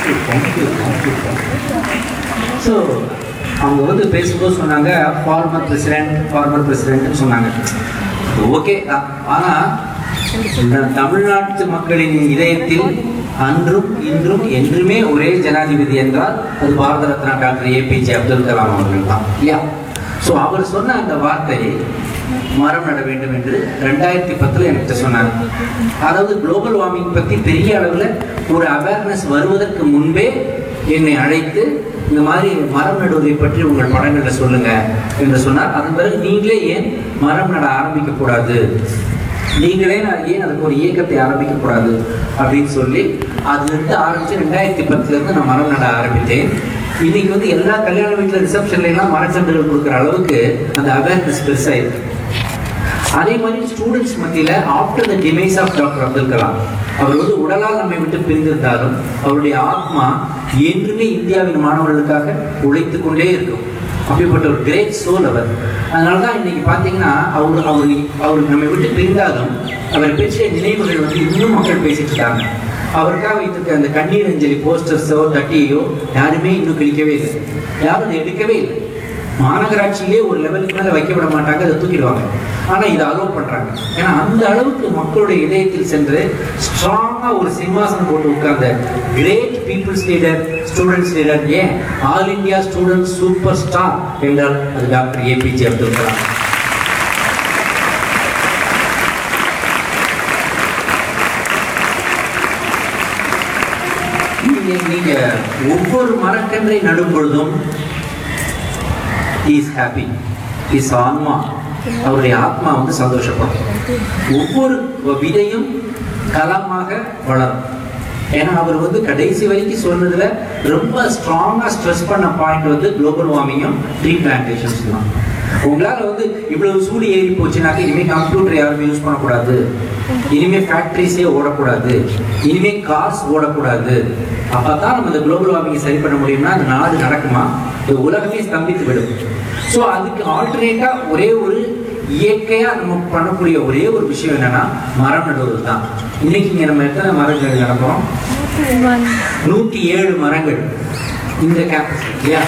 thank you thank you so அவங்க வந்து பேசும்போது சொன்னாங்க ஃபார்மர் பிரசிடென்ட் ஃபார்மர் பிரசிடென்ட்னு சொன்னாங்க ஓகே தான் ஆனால் இந்த தமிழ்நாட்டு மக்களின் இதயத்தில் அன்றும் இன்றும் என்றுமே ஒரே ஜனாதிபதி என்றால் அது பாரத ரத்னா டாக்டர் ஏபிஜே அப்துல் கலாம் அவர்கள் தான் இல்லையா ஸோ அவர் சொன்ன அந்த வார்த்தை மரம் நட வேண்டும் என்று ரெண்டாயிரத்தி பத்துல என்கிட்ட சொன்னார் அதாவது குளோபல் வார்மிங் பத்தி பெரிய அளவுல ஒரு அவேர்னஸ் வருவதற்கு முன்பே என்னை அழைத்து இந்த மாதிரி மரம் நடுவதை பற்றி உங்கள் படங்கள்ல சொல்லுங்க என்று சொன்னார் அதன் பிறகு நீங்களே ஏன் மரம் நட ஆரம்பிக்க கூடாது நீங்களே நான் ஏன் அதுக்கு ஒரு இயக்கத்தை ஆரம்பிக்க கூடாது அப்படின்னு சொல்லி அதுல இருந்து ஆரம்பிச்சு ரெண்டாயிரத்தி பத்துல இருந்து நான் மரம் நட ஆரம்பித்தேன் இன்னைக்கு வந்து எல்லா கல்யாண வீட்டுல ரிசப்ஷன்ல எல்லாம் மரச்சந்துகள் கொடுக்குற அளவுக்கு அந்த அவேர்னஸ் பெருசாயிருக்கு அதே மாதிரி ஸ்டூடெண்ட்ஸ் மத்தியில after the demise of doctor Abdul Kalam அவர் வந்து உடலால் நம்மை விட்டு பிரிந்திருந்தாலும் அவருடைய ஆத்மா என்றுமே இந்தியாவின் மாணவர்களுக்காக உழைத்துக் கொண்டே இருக்கும் அப்படிப்பட்ட ஒரு கிரேட் சோல் அவர் அதனாலதான் இன்னைக்கு பாத்தீங்கன்னா அவர் அவர் அவர் நம்மை விட்டு பிரிந்தாலும் அவர் பெற்ற நினைவுகள் வந்து இன்னும் மக்கள் பேசிட்டு இருக்காங்க அவருக்காக வைத்திருக்க அந்த கண்ணீர் அஞ்சலி போஸ்டர்ஸோ தட்டியோ யாருமே இன்னும் கிழிக்கவே இல்லை யாரும் அதை எடுக்கவே இல்லை மாநகராட்சியிலே ஒரு லெவலுக்கு மேல வைக்க விட மாட்டாங்க அதை தூக்கிடுவாங்க ஆனா இதை அலோவ் பண்றாங்க ஏன்னா அந்த அளவுக்கு மக்களுடைய இதயத்தில் சென்று ஸ்ட்ராங்கா ஒரு சிம்மாசனம் போட்டு உட்கார்ந்த great people's leader students leader and all India student super star என்றால் அது டாக்டர் ஏபிஜே அப்துல் கலாம் நீங்க நீங்க ஒவ்வொரு மரக்கன்றை நடும் பொழுதும் இஸ் ஹாப்பி இஸ் ஆன்மா அவருடைய ஆத்மா வந்து சந்தோஷப்படும் ஒவ்வொரு விதையும் கலமாக வளரும் ஏன்னா அவர் வந்து கடைசி வரைக்கும் சொன்னதுல ரொம்ப ஸ்ட்ராங்கா ஸ்ட்ரெஸ் பண்ண பாயிண்ட் வந்து குளோபல் வார்மிங்கும் ட்ரீ பிளான்டேஷன்ஸ் தான் உங்களால வந்து இவ்வளவு சூடு ஏறி போச்சுனாக்க இனிமே கம்ப்யூட்டர் யாருமே யூஸ் பண்ணக்கூடாது இனிமே ஃபேக்டரிஸே ஓடக்கூடாது இனிமே கார்ஸ் ஓடக்கூடாது அப்பதான் நம்ம இந்த குளோபல் வார்மிங் சரி பண்ண முடியும்னா அந்த நாடு நடக்குமா இந்த உலகமே ஸ்தம்பித்து விடும் ஸோ அதுக்கு ஆல்டர்னேட்டா ஒரே ஒரு இயற்கையா நம்ம பண்ணக்கூடிய ஒரே ஒரு விஷயம் என்னன்னா மரம் நடுவது தான் இன்னைக்கு இங்க நம்ம எத்தனை மரங்கள் நடக்கிறோம் நூத்தி ஏழு மரங்கள் இந்த கேம்பஸ் இல்லையா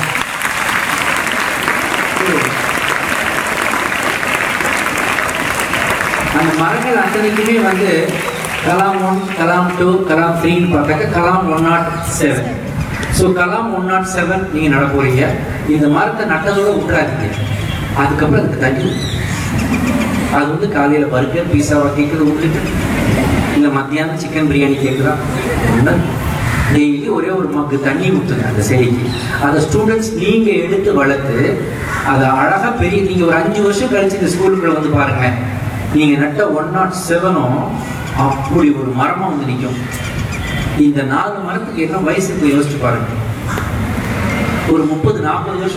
அந்த மரங்கள் அத்தனைக்குமே வந்து கலாம் ஒன் கலாம் டூ கலாம் த்ரீன்னு பார்த்தாக்க Kalam one nought seven so Kalam one nought seven நீங்க நட போறீங்க இந்த மரத்தை நட்டதோட விட்டுறாதீங்க அதுக்கப்புறம் அதுக்கு தண்ணி அது வந்து காலையில பர்கர் பீஸாவா கேட்குறது உங்களுக்கு இல்ல மத்தியானம் சிக்கன் பிரியாணி கேட்குறா டெய்லி ஒரே ஒரு மக்கு தண்ணி ஊற்றுங்க அந்த செடிக்கு அதை ஸ்டூடெண்ட்ஸ் நீங்க எடுத்து வளர்த்து அதை அழகா பெரிய நீங்க ஒரு அஞ்சு வருஷம் கழிச்சு இந்த ஸ்கூலுக்குள்ள வந்து பாருங்க நீங்க நட்ட ஒன் நாட் செவனும் அப்படி ஒரு மரமா வந்து நிற்கும் இந்த நாலு மரத்துக்கு என்ன வயசுக்கு யோசிச்சு பாருங்க ஒரு முப்பது நாற்பது வருஷம்